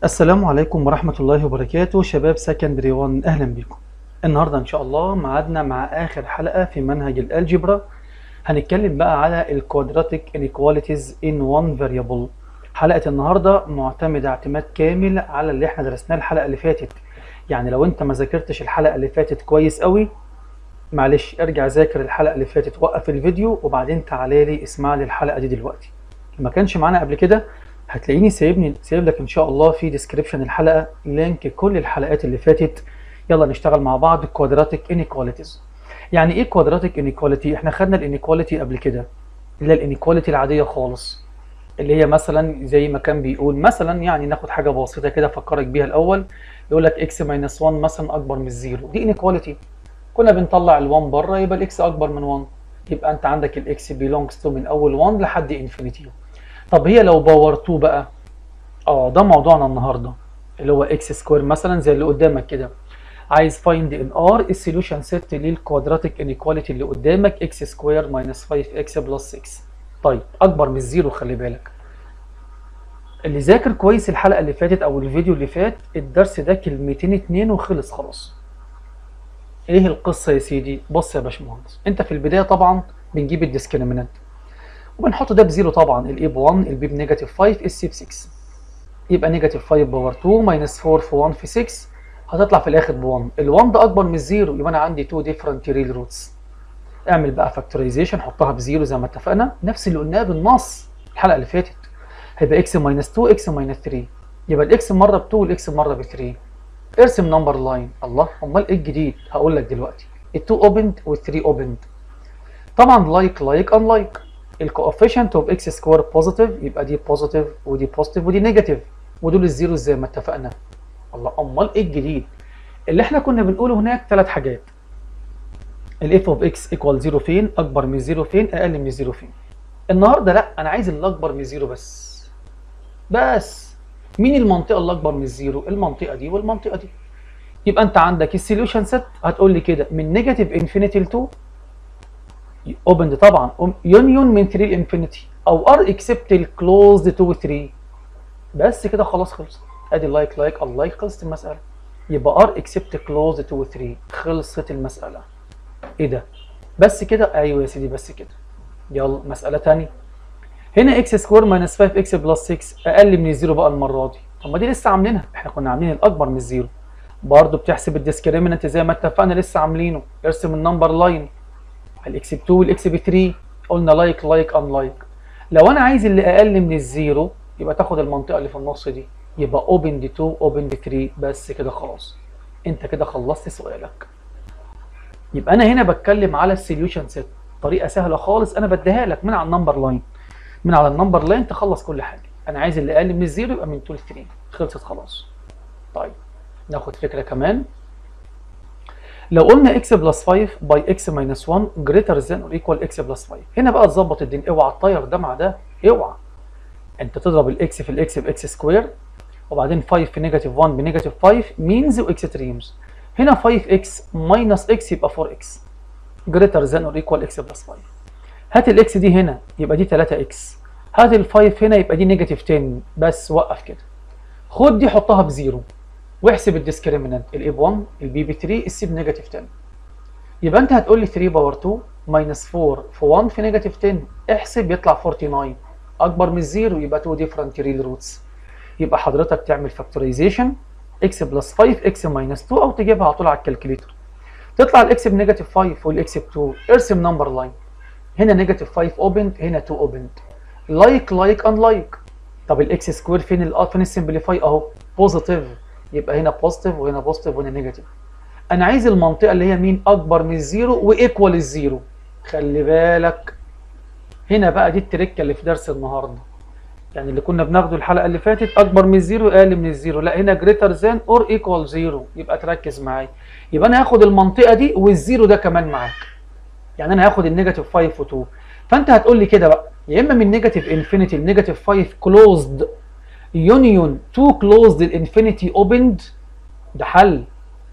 السلام عليكم ورحمة الله وبركاته شباب سكندري 1 أهلا بكم النهاردة إن شاء الله معادنا مع آخر حلقة في منهج الألجبرا هنتكلم بقى على الكوادراتيك inequalities in one variable حلقة النهاردة معتمدة اعتماد كامل على اللي احنا درسناه الحلقة اللي فاتت يعني لو انت ما ذاكرتش الحلقة اللي فاتت كويس قوي معلش ارجع ذاكر الحلقة اللي فاتت وقف الفيديو وبعدين تعالى لي اسمع لي الحلقة دي دلوقتي ما كانش معانا قبل كده هتلاقيني سايبني سايب لك ان شاء الله في ديسكريبشن الحلقه لينك كل الحلقات اللي فاتت يلا نشتغل مع بعض كوادراتيك انيكواليتيز يعني ايه كوادراتيك انيكواليتي احنا خدنا الانيكواليتي قبل كده اللي هي الانيكواليتي العاديه خالص اللي هي مثلا زي ما كان بيقول مثلا يعني ناخد حاجه بسيطه كده افكرك بيها الاول يقول لك اكس ماينس 1 مثلا اكبر من الزيرو دي انيكواليتي كنا بنطلع ال1 بره يبقى الاكس اكبر من 1 يبقى انت عندك الاكس بيلونجز تو من اول 1 لحد انفينيتي طب هي لو باور 2 بقى اه ده موضوعنا النهارده اللي هو اكس سكوير مثلا زي اللي قدامك كده عايز فايند ان ار السوليوشن سيت للكوادراتيك انيكواليتي اللي قدامك اكس سكوير ماينس 5 اكس بلس 6 طيب اكبر من الزيرو خلي بالك اللي ذاكر كويس الحلقه اللي فاتت او الفيديو اللي فات الدرس ده كلمتين اتنين وخلص خلاص ايه القصه يا سيدي بص يا باشمهندس انت في البدايه طبعا بنجيب الديسكريمنت وبنحط ده بزيرو طبعا الاي ب 1 البي بنيجاتيف 5 السي ب 6 يبقى نيجاتيف 5 باور 2 ماينس 4 في 1 في 6 هتطلع في الاخر ب 1 ال 1 ده اكبر من الزيرو يبقى انا عندي 2 ديفرنت ريل روتس اعمل بقى فاكتورايزيشن حطها بزيرو زي ما اتفقنا نفس اللي قلناه بالنص الحلقه اللي فاتت هيبقى اكس ماينس 2 اكس ماينس 3 يبقى الاكس مره ب 2 والاكس مره ب 3 ارسم نمبر لاين الله امال ايه الجديد هقول لك دلوقتي ال 2 اوبند وال 3 اوبند طبعا لايك لايك ان لايك الكوفيشنت اوف اكس سكوير بوزيتيف يبقى دي بوزيتيف ودي بوزيتيف ودي نيجاتيف ودول الزيرو زي ما اتفقنا الله امال ايه الجديد اللي احنا كنا بنقوله هناك ثلاث حاجات الاف اوف اكس ايكوال زيرو فين اكبر من زيرو فين اقل من زيرو فين النهارده لا انا عايز اللي اكبر من زيرو بس بس مين المنطقه اللي اكبر من الزيرو المنطقه دي والمنطقه دي يبقى انت عندك السوليوشن سيت هتقول لي كده من نيجاتيف انفينيتي ل 2 اوبند طبعا يونيون من 3 لانفينيتي او ار اكسبت الكلوزد تو 3 بس كده خلاص خلص ادي لايك لايك الله خلصت المساله يبقى ار اكسبت كلوزد تو 3 خلصت المساله ايه ده بس كده ايوه يا سيدي بس كده يلا مساله ثانيه هنا اكس سكوير ماينس 5 اكس بلس 6 اقل من الزيرو بقى المره دي طب ما دي لسه عاملينها احنا كنا عاملين الاكبر من الزيرو برضه بتحسب الديسكريمنت زي ما اتفقنا لسه عاملينه ارسم النمبر لاين الاكس ب 2 والاكس ب 3 قلنا لايك لايك ان لايك لو انا عايز اللي اقل من الزيرو يبقى تاخد المنطقه اللي في النص دي يبقى اوبن دي 2 اوبن دي 3 بس كده خلاص انت كده خلصت سؤالك يبقى انا هنا بتكلم على السوليوشن سيت طريقه سهله خالص انا بديها لك من على النمبر لاين من على النمبر لاين تخلص كل حاجه انا عايز اللي اقل من الزيرو يبقى من 2 ل 3 خلصت خلاص طيب ناخد فكره كمان لو قلنا x بلس 5 باي x ماينس 1 greater than or equal x بلس 5 هنا بقى تظبط الدنيا اوعى تطير ده مع ده اوعى انت تضرب الاكس في الاكس باكس سكوير وبعدين 5 في نيجاتيف 1 بنيجاتيف 5 مينز واكستريمز هنا 5x ماينس x يبقى 4x greater than or equal x بلس 5 هات الاكس دي هنا يبقى دي 3x هات ال 5 هنا يبقى دي نيجاتيف 10 بس وقف كده خد دي حطها بزيرو واحسب الديسكريمنت الاي ب 1 البي ب 3 السي بنيجاتيف 10 يبقى انت هتقول لي 3 باور 2 ماينس 4 في 1 في نيجاتيف 10 احسب يطلع 49 اكبر من الزيرو يبقى 2 ديفرنت ريل روتس يبقى حضرتك تعمل فاكتورايزيشن اكس بلس 5 اكس ماينس 2 او تجيبها على طول على الكالكوليتر تطلع الاكس بنيجاتيف 5 والاكس ب 2 ارسم نمبر لاين هنا نيجاتيف 5 اوبند هنا 2 اوبند لايك لايك ان لايك طب الاكس سكوير فين ال فين السمبليفاي اهو بوزيتيف يبقى هنا بوزيتيف وهنا بوزيتيف وهنا نيجاتيف انا عايز المنطقه اللي هي مين اكبر من الزيرو وايكوال الزيرو خلي بالك هنا بقى دي التركه اللي في درس النهارده يعني اللي كنا بناخده الحلقه اللي فاتت اكبر من الزيرو اقل من الزيرو لا هنا جريتر ذان اور ايكوال زيرو يبقى تركز معايا يبقى انا هاخد المنطقه دي والزيرو ده كمان معاك يعني انا هاخد النيجاتيف 5 و2 فانت هتقول لي كده بقى يا اما من نيجاتيف انفينيتي لنيجاتيف 5 كلوزد يونيون تو كلوزد الانفينيتي اوبند ده حل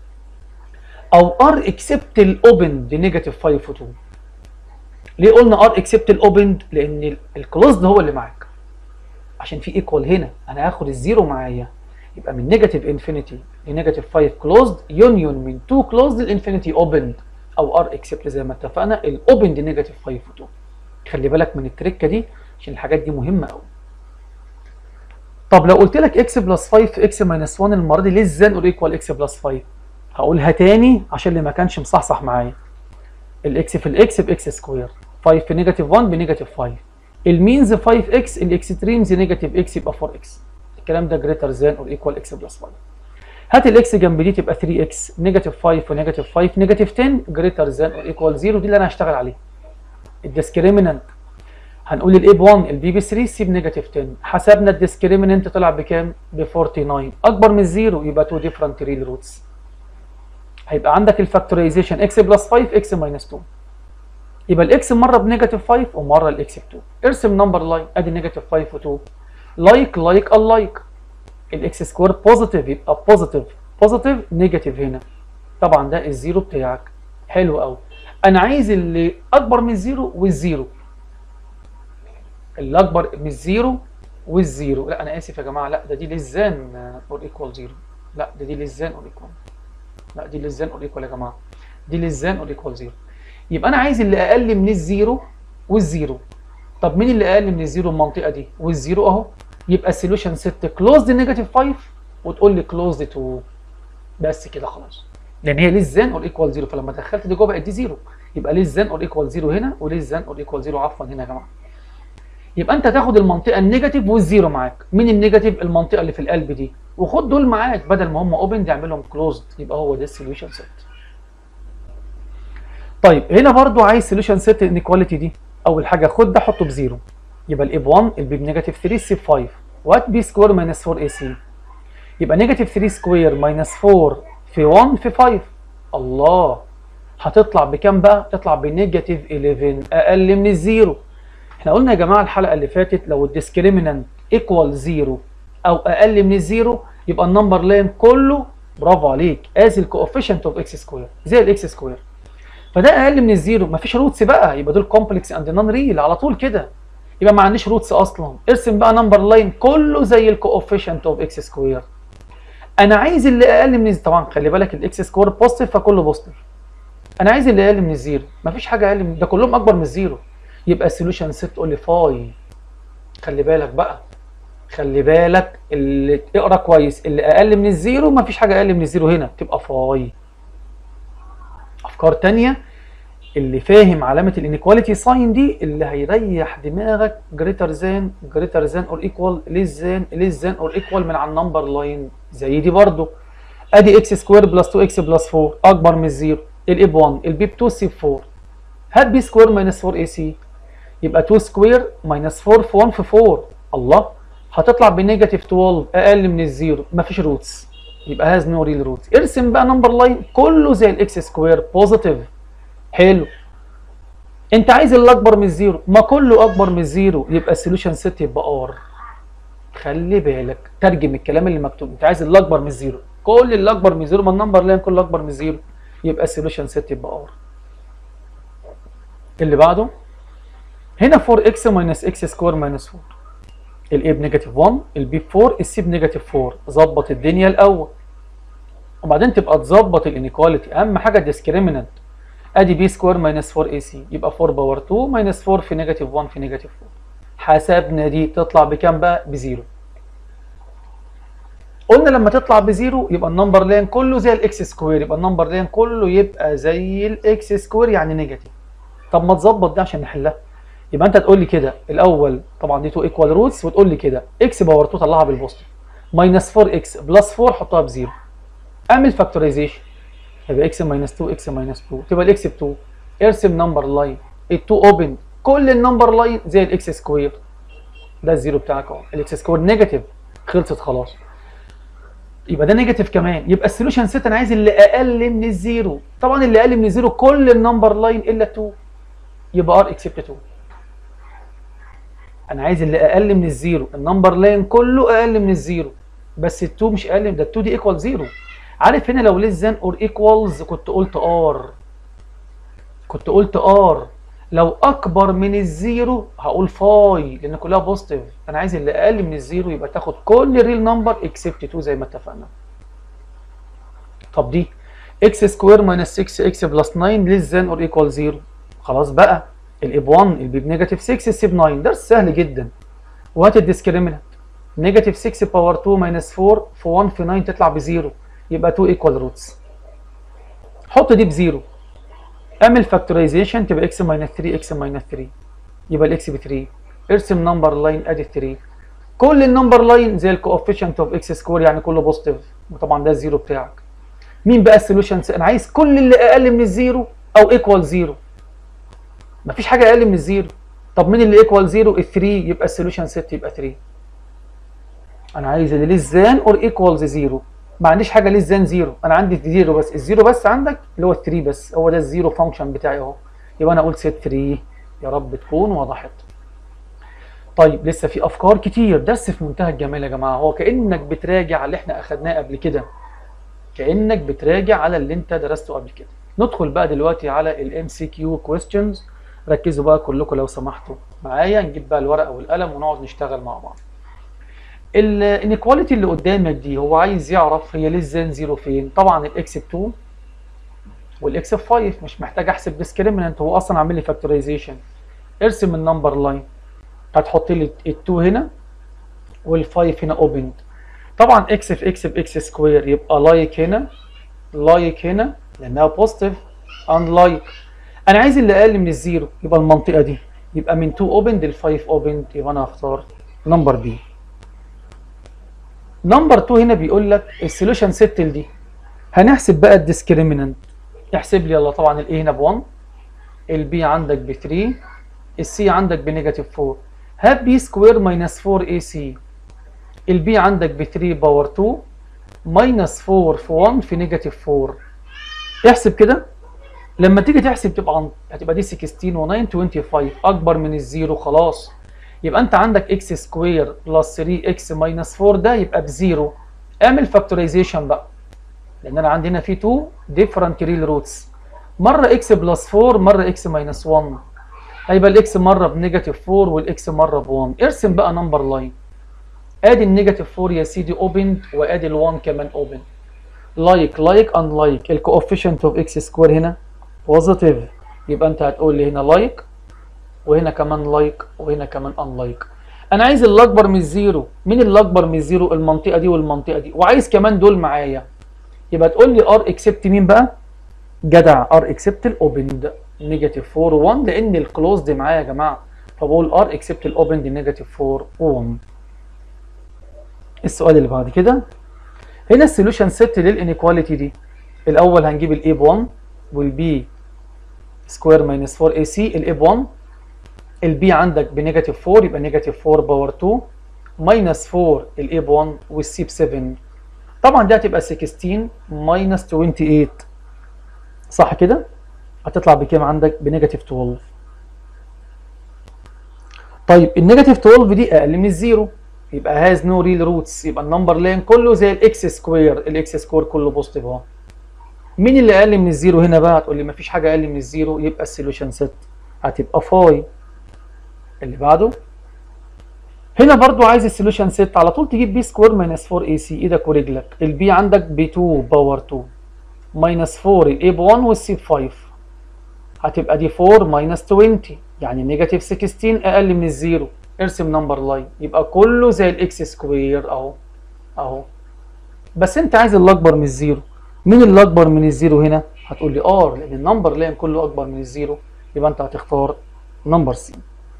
او ار اكسبت الاوبند لنيجاتيف 5 و2 ليه قلنا ار اكسبت الاوبند لان الكلوزد هو اللي معاك عشان في ايكوال هنا انا هاخد الزيرو معايا يبقى من نيجاتيف انفينيتي لنيجاتيف 5 كلوزد يونيون من 2 كلوزد للانفينيتي اوبند او ار اكسبت زي ما اتفقنا الاوبند نيجاتيف 5 و2 خلي بالك من التركه دي عشان الحاجات دي مهمه قوي طب لو قلت لك اكس بلس 5 في اكس ماينس 1 المره دي ليه ذان اور ايكوال اكس بلس 5 هقولها تاني عشان اللي ما كانش مصحصح معايا الاكس في الاكس باكس سكوير 5 في نيجاتيف 1 بنيجاتيف 5 المينز 5 اكس الاكستريمز نيجاتيف اكس يبقى 4 اكس الكلام ده جريتر ذان اور ايكوال اكس بلس 5 هات الاكس جنب دي تبقى 3 اكس نيجاتيف 5 ونيجاتيف 5 نيجاتيف 10 جريتر ذان اور ايكوال 0 دي اللي انا هشتغل عليها الديسكريمنت هنقول الاي ب 1 البي ب 3 سي بنيجاتيف 10 حسبنا الديسكريمنت طلع بكام؟ ب 49 اكبر من الزيرو يبقى 2 ديفرنت ريل روتس هيبقى عندك الفاكتورايزيشن اكس بلس 5 اكس ماينس 2 يبقى الاكس مره بنيجاتيف 5 ومره الاكس ب 2 ارسم نمبر لاين ادي نيجاتيف 5 و2 لايك لايك اللايك الاكس سكوير بوزيتيف يبقى بوزيتيف بوزيتيف نيجاتيف هنا طبعا ده الزيرو بتاعك حلو قوي انا عايز اللي اكبر من الزيرو والزيرو اللي اكبر من الزيرو والزيرو لا انا اسف يا جماعه لا ده دي للزان اور ايكوال زيرو لا ده دي للزان اور ايكوال لا دي للزان اور ايكوال يا جماعه دي للزان اور ايكوال زيرو يبقى انا عايز اللي اقل من الزيرو والزيرو طب مين اللي اقل من الزيرو المنطقه دي والزيرو اهو يبقى السوليوشن ست كلوزد نيجاتيف 5 وتقول لي كلوزد 2 بس كده خلاص لان هي للزان اور ايكوال زيرو فلما دخلت دي جوه بقت دي زيرو يبقى للزان اور ايكوال زيرو هنا وللزان اور ايكوال زيرو عفوا هنا يا جماعه يبقى انت تاخد المنطقه النيجاتيف والزيرو معاك مين النيجاتيف المنطقه اللي في القلب دي وخد دول معاك بدل ما هم اوبن تعملهم كلوزد يبقى هو ده السوليوشن سيت طيب هنا برضو عايز سوليوشن سيت انيكواليتي دي اول حاجه خد ده حطه بزيرو يبقى الاي ب 1 البي بنيجاتيف 3 السي ب 5 وات بي سكوير ماينس 4 اي سي يبقى نيجاتيف 3 سكوير ماينس 4 في 1 في 5 الله هتطلع بكام بقى؟ تطلع بنيجاتيف 11 اقل من الزيرو احنا قلنا يا جماعه الحلقه اللي فاتت لو الديسكريمنانت ايكوال زيرو او اقل من الزيرو يبقى النمبر لاين كله برافو عليك از الكوفيشنت اوف اكس سكوير زي الاكس سكوير فده اقل من الزيرو مفيش روتس بقى يبقى دول كومبلكس اند نون ريل على طول كده يبقى ما عنديش روتس اصلا ارسم بقى نمبر لاين كله زي الكوفيشنت اوف اكس سكوير انا عايز اللي اقل من طبعا خلي بالك الاكس سكوير بوزيتيف فكله بوزيتيف انا عايز اللي اقل من الزيرو مفيش حاجه اقل من ده كلهم اكبر من الزيرو يبقى السوليوشن ست تقول لي فاي خلي بالك بقى خلي بالك اللي اقرا كويس اللي اقل من الزيرو مفيش حاجه اقل من الزيرو هنا تبقى فاي افكار تانية اللي فاهم علامه الانيكواليتي ساين دي اللي هيريح دماغك جريتر ذان جريتر ذان اور ايكوال ليس ذان ليس ذان اور ايكوال من على النمبر لاين زي دي برضو ادي اكس سكوير بلس 2 اكس بلس 4 اكبر من الزيرو الاي ب 1 البي ب 2 سي ب 4 هات بي سكوير ماينس 4 اي سي يبقى 2 سكوير ماينس 4 في 1 في 4 الله هتطلع بنيجاتيف 12 اقل من الزيرو مفيش روتس يبقى هاز نو ريل روتس ارسم بقى نمبر لاين كله زي الاكس سكوير بوزيتيف حلو انت عايز اللي اكبر من الزيرو ما كله اكبر من الزيرو يبقى السوليوشن ست يبقى ار خلي بالك ترجم الكلام اللي مكتوب انت عايز اللي اكبر من الزيرو كل اللي اكبر من الزيرو ما النمبر لاين كله اكبر من الزيرو يبقى السوليوشن ست يبقى ار اللي بعده هنا 4x ماينس x سكوير ماينس 4 الاي بنيجاتيف 1 البي ب 4 السي بنيجاتيف 4 ظبط الدنيا الاول وبعدين تبقى تظبط الانيكواليتي اهم حاجه الديسكريمنانت ادي بي سكوير ماينس 4 اي سي يبقى 4 باور 2 ماينس 4 في نيجاتيف 1 في نيجاتيف 4 حسبنا دي تطلع بكام بقى بزيرو قلنا لما تطلع بزيرو يبقى النمبر لاين كله زي الاكس سكوير يبقى النمبر لاين كله يبقى زي الاكس سكوير يعني نيجاتيف طب ما تظبط ده عشان نحلها يبقى انت تقول لي كده الاول طبعا دي 2 ايكوال روتس وتقول لي كده اكس باور 2 طلعها بالبوزيتيف ماينس 4 اكس بلس 4 حطها بزيرو اعمل فاكتورايزيشن يبقى اكس ماينس 2 اكس ماينس 2 تبقى الاكس ب 2 ارسم نمبر لاين ال 2 اوبن كل النمبر لاين زي الاكس سكوير ده الزيرو بتاعك اهو الاكس سكوير نيجاتيف خلصت خلاص يبقى ده نيجاتيف كمان يبقى السوليوشن ست انا عايز اللي اقل من الزيرو طبعا اللي اقل من الزيرو كل النمبر لاين الا 2 يبقى ار اكسبت 2 انا عايز اللي اقل من الزيرو النمبر لاين كله اقل من الزيرو بس ال2 مش اقل من ده ال2 دي ايكوال زيرو عارف هنا لو ليس ذان اور ايكوالز كنت قلت ار كنت قلت ار لو اكبر من الزيرو هقول فاي لان كلها بوزيتيف انا عايز اللي اقل من الزيرو يبقى تاخد كل ريل نمبر اكسبت 2 زي ما اتفقنا طب دي اكس سكوير ماينس 6 اكس بلس 9 ليس ذان اور ايكوال 0 خلاص بقى الاي ب 1 البي بنيجاتيف 6 السي ب 9 درس سهل جدا وهات الديسكريمنت نيجاتيف 6 باور 2 ماينس 4 في 1 في 9 تطلع بزيرو يبقى 2 ايكوال روتس حط دي بزيرو اعمل فاكتورايزيشن تبقى اكس ماينس 3 اكس ماينس 3 يبقى الاكس ب 3 ارسم نمبر لاين ادي 3 كل النمبر لاين زي الكوفيشنت اوف اكس سكوير يعني كله بوزيتيف وطبعا ده الزيرو بتاعك مين بقى السوليوشن انا عايز كل اللي اقل من الزيرو او ايكوال زيرو مفيش حاجه اقل من الزيرو طب مين اللي ايكوال زيرو ال 3 يبقى السوليوشن ست يبقى 3 انا عايز اللي ليس ذان اور ايكوالز زيرو ما عنديش حاجه ليس ذان زيرو انا عندي زيرو بس الزيرو بس عندك اللي هو 3 بس هو ده الزيرو فانكشن بتاعي اهو يبقى انا اقول ست 3 يا رب تكون وضحت طيب لسه في افكار كتير درس في منتهى الجمال يا جماعه هو كانك بتراجع اللي احنا اخدناه قبل كده كانك بتراجع على اللي انت درسته قبل كده ندخل بقى دلوقتي على الام سي كيو كويستشنز ركزوا بقى كلكم لو سمحتوا معايا نجيب بقى الورقه والقلم ونقعد نشتغل مع بعض الانيكواليتي اللي قدامك دي هو عايز يعرف هي ليه زان زيرو فين طبعا الاكس ب 2 والاكس ب 5 مش محتاج احسب ديسكريمنت هو اصلا عامل لي فاكتورايزيشن ارسم النمبر لاين هتحط لي ال 2 هنا وال 5 هنا اوبند طبعا اكس في اكس باكس سكوير يبقى لايك هنا لايك هنا لانها بوزيتيف ان لايك انا عايز اللي اقل من الزيرو يبقى المنطقه دي يبقى من 2 اوبند ل 5 اوبند يبقى انا هختار نمبر بي نمبر 2 هنا بيقول لك السوليوشن سيتل دي هنحسب بقى الديسكريمنت احسب لي يلا طبعا الاي هنا ب 1 البي عندك ب 3 السي عندك بنيجاتيف 4 هات بي سكوير ماينس 4 اي سي البي عندك ب 3 باور 2 ماينس 4 في 1 في نيجاتيف 4 احسب كده لما تيجي تحسب تبقى هتبقى دي 16 و9 25 اكبر من الزيرو خلاص يبقى انت عندك اكس سكوير بلس 3 اكس ماينس 4 ده يبقى بزيرو اعمل فاكتورايزيشن بقى لان انا عندي هنا في 2 ديفرنت ريل روتس مره اكس بلس 4 مره اكس ماينس 1 هيبقى الاكس مره بنيجاتيف 4 والاكس مره ب 1 ارسم بقى نمبر لاين ادي النيجاتيف 4 يا سيدي اوبن وادي ال 1 كمان اوبن لايك لايك ان لايك الكوفيشنت اوف اكس سكوير هنا بوزيتيف يبقى انت هتقول لي هنا لايك وهنا كمان لايك وهنا كمان ان لايك انا عايز اللي اكبر من الزيرو مين اللي اكبر من الزيرو المنطقه دي والمنطقه دي وعايز كمان دول معايا يبقى تقول لي ار اكسبت مين بقى جدع ار اكسبت الاوبند نيجاتيف 4 1 لان الكلوز دي معايا يا جماعه فبقول ار اكسبت الاوبند نيجاتيف 4 1 السؤال اللي بعد كده هنا السوليوشن سيت للانيكواليتي دي الاول هنجيب الاي ب 1 والبي سكوير ماينس 4 اي سي الاي ب 1 البي عندك بنيجاتيف 4 يبقى نيجاتيف 4 باور 2 ماينس 4 الاي ب 1 والسي ب 7 طبعا دي هتبقى 16 ماينس 28 صح كده؟ هتطلع بكام عندك؟ بنيجاتيف 12 طيب النيجاتيف 12 دي اقل من الزيرو يبقى هاز نو ريل روتس يبقى النمبر لين كله زي الاكس سكوير الاكس سكوير كله بوزيتيف اهو مين اللي اقل من الزيرو هنا بقى هتقول لي مفيش حاجه اقل من الزيرو يبقى السوليوشن ست هتبقى فاي اللي بعده هنا برضو عايز السوليوشن ست على طول تجيب بي سكوير ماينس 4 اي سي ايدك ورجلك البي عندك ب 2 باور 2 ماينس 4 الاي ب 1 والسي ب 5 هتبقى دي 4 ماينس 20 يعني نيجاتيف 16 اقل من الزيرو ارسم نمبر لاين يبقى كله زي الاكس سكوير اهو اهو بس انت عايز اللي اكبر من الزيرو مين اللي اكبر من الزيرو هنا هتقول لي ار لان النمبر لاين كله اكبر من الزيرو يبقى انت هتختار نمبر سي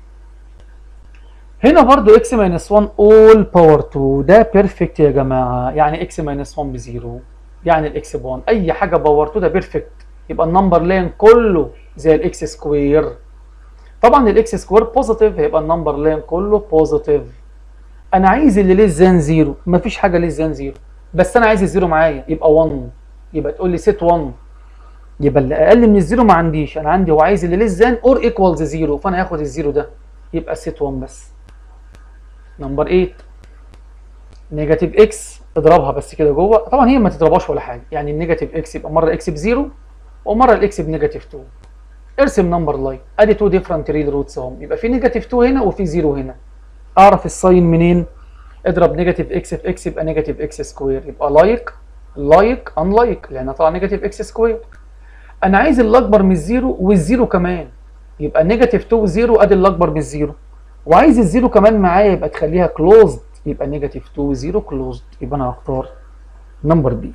هنا برضو x ماينس 1 all باور 2 ده بيرفكت يا جماعه يعني x ماينس 1 بزيرو يعني الاكس ب 1 اي حاجه باور 2 ده بيرفكت يبقى النمبر لاين كله زي الاكس سكوير طبعا الاكس سكوير بوزيتيف هيبقى النمبر لاين كله بوزيتيف انا عايز اللي ليه زان زيرو مفيش حاجه ليه زان زيرو بس انا عايز الزيرو معايا يبقى 1 يبقى تقول لي سيت 1 يبقى اللي اقل من الزيرو ما عنديش انا عندي هو عايز اللي ليه زان اور ايكوالز زيرو فانا هاخد الزيرو ده يبقى سيت 1 بس نمبر 8 نيجاتيف اكس اضربها بس كده جوه طبعا هي ما تضربهاش ولا حاجه يعني النيجاتيف اكس يبقى مره اكس بزيرو ومره الاكس بنيجاتيف 2 ارسم نمبر لاين ادي تو ديفرنت ريل روتس اهم يبقى في نيجاتيف 2 هنا وفي 0 هنا اعرف الساين منين اضرب نيجاتيف اكس في اكس يبقى نيجاتيف اكس سكوير يبقى لايك لايك ان لايك لانها طالعه نيجاتيف اكس سكوير انا عايز اللي اكبر من الزيرو والزيرو كمان يبقى نيجاتيف 2 0 ادي اللي اكبر من الزيرو وعايز الزيرو كمان معايا يبقى تخليها كلوزد يبقى نيجاتيف 2 0 كلوزد يبقى انا هختار نمبر بي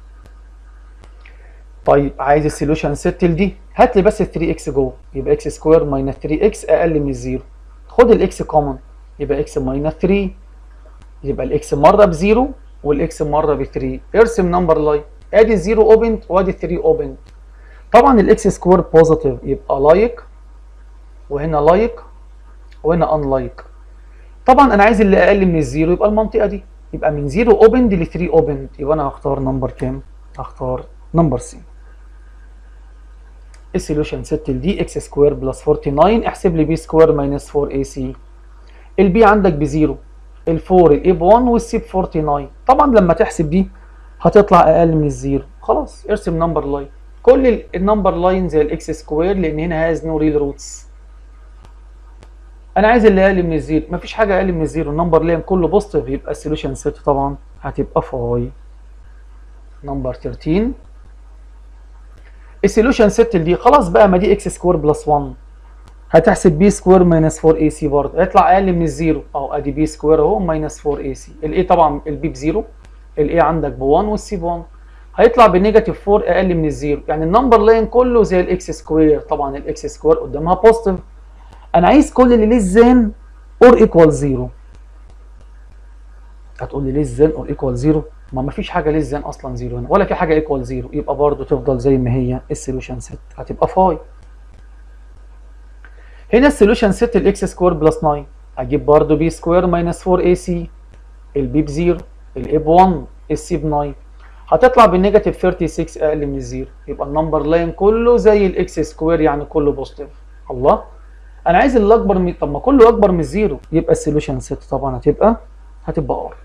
طيب عايز السوليوشن سيتل دي هات لي بس 3 اكس جوه يبقى اكس سكوير ماينس 3 اكس اقل من الزيرو خد الاكس كومن يبقى اكس ماينس 3 يبقى الاكس مره بزيرو والاكس مره ب 3 ارسم نمبر لاين ادي الزيرو اوبند وادي 3 اوبند طبعا الاكس سكوير بوزيتيف يبقى لايك وهنا لايك وهنا ان لايك طبعا انا عايز اللي اقل من الزيرو يبقى المنطقه دي يبقى من 0 اوبند ل 3 اوبند يبقى انا هختار نمبر كام هختار نمبر سي السوليوشن سيتل دي اكس سكوير بلس 49 احسب لي بي سكوير ماينس 4 اي سي البي عندك بزيرو ال4 الاي ب 1 والسي ب 49 طبعا لما تحسب دي هتطلع اقل من الزيرو خلاص ارسم نمبر لاين كل النمبر لاين زي الاكس سكوير لان هنا هاز نو ريل روتس انا عايز اللي اقل من الزيرو مفيش حاجه اقل من الزيرو النمبر لاين كله بوزيتيف يبقى السوليوشن سيت طبعا هتبقى فاي نمبر 13 السوليوشن سيت دي خلاص بقى ما دي اكس سكوير بلس 1 هتحسب بي سكوير ماينس 4 اي سي برضه هيطلع اقل من الزيرو اهو ادي بي سكوير اهو ماينس 4 اي سي الاي طبعا البي بزيرو الاي عندك ب 1 والسي ب 1 هيطلع بنيجاتيف 4 اقل من الزيرو يعني النمبر لاين كله زي الاكس سكوير طبعا الاكس سكوير قدامها بوزيتيف انا عايز كل اللي ليس ذان اور ايكوال زيرو هتقول لي ليس ذان اور ايكوال زيرو ما ما فيش حاجه ليس ذان اصلا زيرو هنا ولا في حاجه ايكوال زيرو يبقى برضه تفضل زي ما هي السوليوشن سيت هتبقى فاي هنا السوليوشن سيت الاكس سكوير بلس 9 اجيب برضه بي سكوير ماينس 4 اي سي البي بزيرو الاي ب 1 السي ب 9 هتطلع بالنيجاتيف 36 اقل من الزيرو يبقى النمبر لاين كله زي الاكس سكوير يعني كله بوزيتيف الله انا عايز اللي اكبر من طب ما كله اكبر من الزيرو يبقى السوليوشن سيت طبعا هتبقى هتبقى ار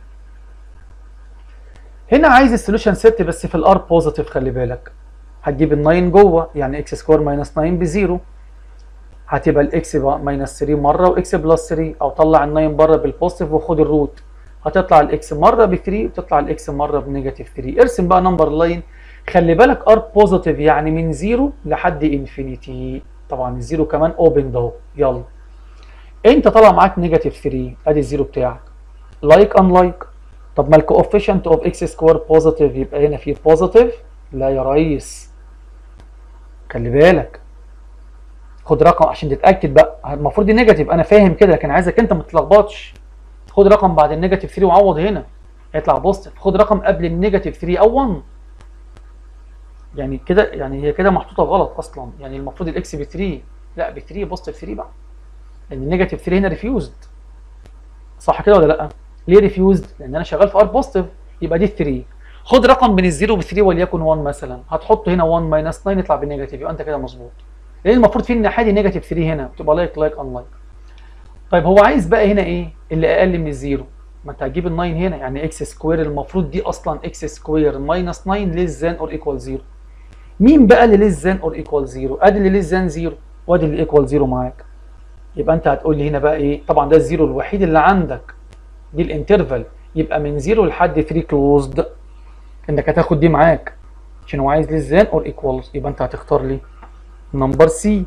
هنا عايز السوليوشن سيت بس في الار بوزيتيف خلي بالك هتجيب ال 9 جوه يعني اكس سكوير ماينس 9 بزيرو هتبقى الاكس ماينس 3 مره واكس بلس 3 او طلع ال 9 بره بالبوزيتيف وخد الروت هتطلع الاكس مره ب 3 وتطلع الاكس مره بنيجاتيف 3 ارسم بقى نمبر لاين خلي بالك ار بوزيتيف يعني من 0 لحد انفينيتي طبعا الزيرو كمان اوبن اهو يلا انت طالع معاك نيجاتيف 3 ادي الزيرو بتاعك لايك ان لايك طب ما الكوفيشنت اوف اكس سكوير بوزيتيف يبقى هنا في بوزيتيف لا يا ريس خلي بالك خد رقم عشان تتاكد بقى المفروض دي نيجاتيف انا فاهم كده لكن عايزك انت ما تتلخبطش خد رقم بعد النيجاتيف 3 وعوض هنا هيطلع بوزيتيف خد رقم قبل النيجاتيف 3 او 1 يعني كده يعني هي كده محطوطه غلط اصلا يعني المفروض الاكس ب 3 لا ب 3 بوزيتيف 3 بقى لان النيجاتيف 3 هنا ريفيوزد صح كده ولا لا؟ ليه ريفيوزد؟ لان انا شغال في ار بوزيتيف يبقى دي 3 خد رقم من الزيرو ب 3 وليكن 1 مثلا هتحط هنا 1 ماينس 9 يطلع بالنيجاتيف يبقى انت كده مظبوط لان المفروض في الناحيه دي نيجاتيف 3 هنا بتبقى لايك لايك ان لايك طيب هو عايز بقى هنا ايه؟ اللي اقل من الزيرو ما انت هتجيب ال 9 هنا يعني اكس سكوير المفروض دي اصلا اكس سكوير ماينس 9 ليس ذان اور ايكوال 0 مين بقى اللي ليس ذان اور ايكوال 0 ادي اللي ليس ذان 0 وادي اللي ايكوال 0 معاك يبقى انت هتقول لي هنا بقى ايه طبعا ده الزيرو الوحيد اللي عندك دي الانترفال يبقى من 0 لحد 3 كلوزد انك هتاخد دي معاك عشان هو عايز ليس ذان اور ايكوال يبقى انت هتختار لي نمبر سي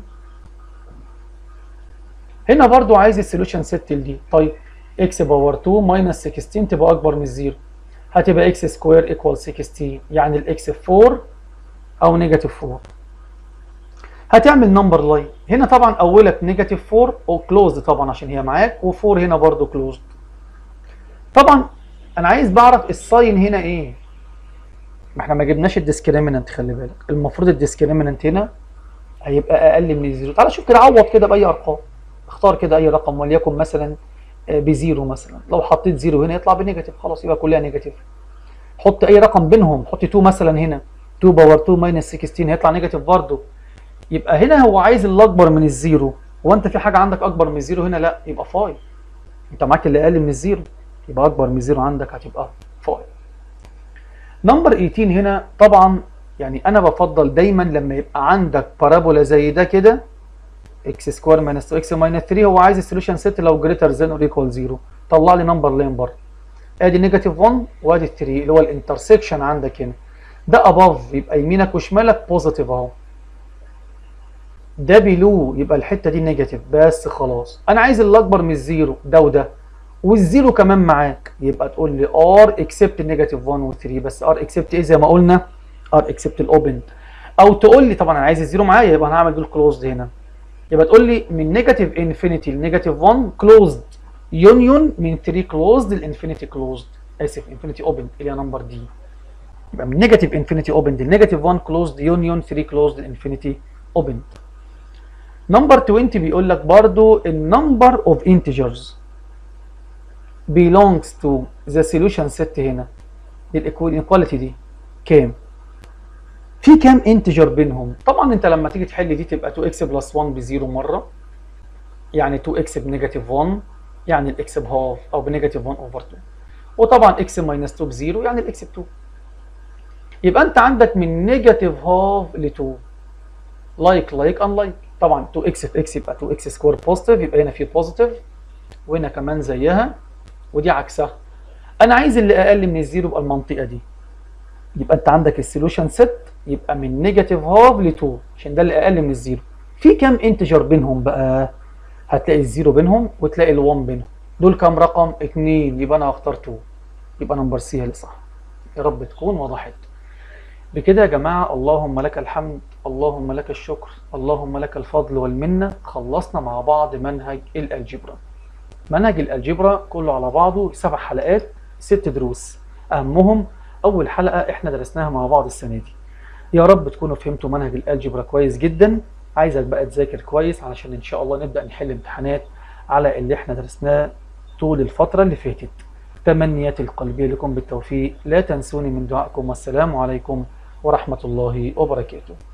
هنا برضو عايز السوليوشن سيت دي طيب اكس باور 2 ماينس 16 تبقى اكبر من الزيرو هتبقى اكس سكوير ايكوال 16 يعني الاكس 4 او نيجاتيف 4 هتعمل نمبر لاين هنا طبعا اولك نيجاتيف 4 او كلوزد طبعا عشان هي معاك و4 هنا برضو كلوزد طبعا انا عايز بعرف الساين هنا ايه ما احنا ما جبناش الديسكريمنت خلي بالك المفروض الديسكريمنت هنا هيبقى اقل من الزيرو تعال شوف كده عوض كده باي ارقام اختار كده اي رقم وليكن مثلا بزيرو مثلا لو حطيت زيرو هنا يطلع بنيجاتيف خلاص يبقى كلها نيجاتيف حط اي رقم بينهم حط 2 مثلا هنا 2 باور 2 ماينس 16 هيطلع نيجاتيف برضه يبقى هنا هو عايز اللي اكبر من الزيرو هو انت في حاجه عندك اكبر من الزيرو هنا لا يبقى فاي انت معاك اللي اقل من الزيرو يبقى اكبر من الزيرو عندك هتبقى فاي نمبر 18 هنا طبعا يعني انا بفضل دايما لما يبقى عندك بارابولا زي ده كده اكس سكوير ماينس 2 اكس ماينس 3 هو عايز السوليوشن سيت لو جريتر ذان اور ايكوال 0 طلع لي نمبر لاين بره ادي نيجاتيف 1 وادي 3 اللي هو الانترسكشن عندك هنا ده اباف يبقى يمينك وشمالك بوزيتيف اهو ده بيلو يبقى الحته دي نيجاتيف بس خلاص انا عايز اللي اكبر من الزيرو ده وده والزيرو كمان معاك يبقى تقول لي ار اكسبت نيجاتيف 1 و 3 بس ار اكسبت ايه زي ما قلنا ار اكسبت الاوبن او تقول لي طبعا انا عايز الزيرو معايا يبقى انا هعمل دول كلوزد هنا يبقى تقول لي من نيجاتيف انفينيتي لنيجاتيف 1 كلوزد يونيون من 3 كلوزد لانفينيتي كلوزد اسف انفينيتي اوبن اللي هي نمبر دي يبقى من نيجاتيف انفينيتي اوبن لنيجاتيف 1 كلوزد يونيون 3 كلوزد لانفينيتي اوبن نمبر 20 بيقول لك برضو النمبر اوف انتجرز belongs to the solution set هنا الايكواليتي دي كام في كام انتجر بينهم طبعا انت لما تيجي تحل دي تبقى 2x بلس 1 بزيرو مره يعني 2x بنيجاتيف 1 يعني الاكس بهاف او بنيجاتيف 1 اوفر 2 وطبعا اكس ماينس 2 بزيرو يعني الاكس ب 2 يبقى انت عندك من نيجاتيف هاف ل 2 لايك لايك ان لايك طبعا 2x في x يبقى 2x سكوير بوزيتيف يبقى هنا في بوزيتيف وهنا كمان زيها ودي عكسها انا عايز اللي اقل من الزيرو يبقى المنطقه دي يبقى انت عندك السوليوشن ست يبقى من نيجاتيف هاف ل 2 عشان ده اللي اقل من الزيرو في كام انتجر بينهم بقى هتلاقي الزيرو بينهم وتلاقي ال1 بينهم دول كام رقم 2 يبقى انا هختار 2 يبقى نمبر سي هي اللي صح يا رب تكون وضحت بكده يا جماعة اللهم لك الحمد اللهم لك الشكر اللهم لك الفضل والمنة خلصنا مع بعض منهج الألجبرا منهج الألجبرا كله على بعضه سبع حلقات ست دروس أهمهم أول حلقة إحنا درسناها مع بعض السنة دي يا رب تكونوا فهمتوا منهج الألجبرا كويس جدا عايزك بقى تذاكر كويس علشان إن شاء الله نبدأ نحل امتحانات على اللي إحنا درسناه طول الفترة اللي فاتت تمنياتي القلبية لكم بالتوفيق لا تنسوني من دعائكم والسلام عليكم ورحمة الله وبركاته